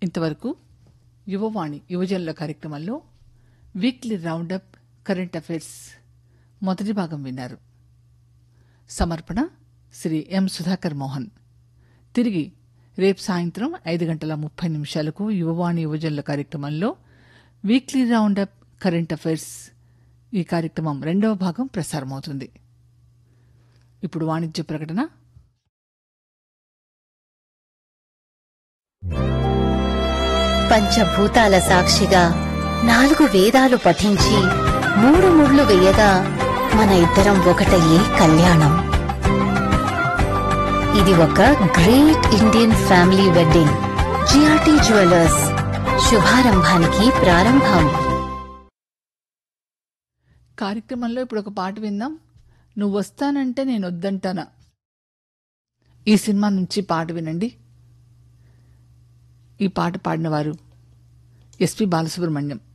ఇంతవరకు యువవాణి యువజనుల కార్యక్రమంలో వీక్లీ రౌండప్ కరెంట్ అఫైర్స్ మొదటి భాగం విన్నారు సమర్పణ శ్రీ ఎం సుధాకర్ మోహన్ తిరిగి రేపు సాయంత్రం ఐదు గంటల ముప్పై నిమిషాలకు యువవాణి యువజనుల కార్యక్రమంలో వీక్లీ రౌండప్ కరెంట్ అఫైర్స్ ఈ కార్యక్రమం రెండవ భాగం ప్రసారమవుతుంది ఇప్పుడు వాణిజ్య ప్రకటన పంచభూతాల సాక్షిగా నాలుగు వేదాలు పఠించి మూడు ముళ్ళు వేయగా మన ఇద్దరం ఒకటయ్యే కళ్యాణం ఇది ఒక great Indian family wedding GRT jewellers శుభారంభానికి ప్రారంభం కార్యక్రమంలో ఇప్పుడు ఒక పాట విందాం నువ్వు వస్తానంటే నేను వద్దంటానా ఈ సినిమా నుంచి పాట వినండి ఈ పాట పాడినవారు ఎస్పి బాలసుబ్రహ్మణ్యం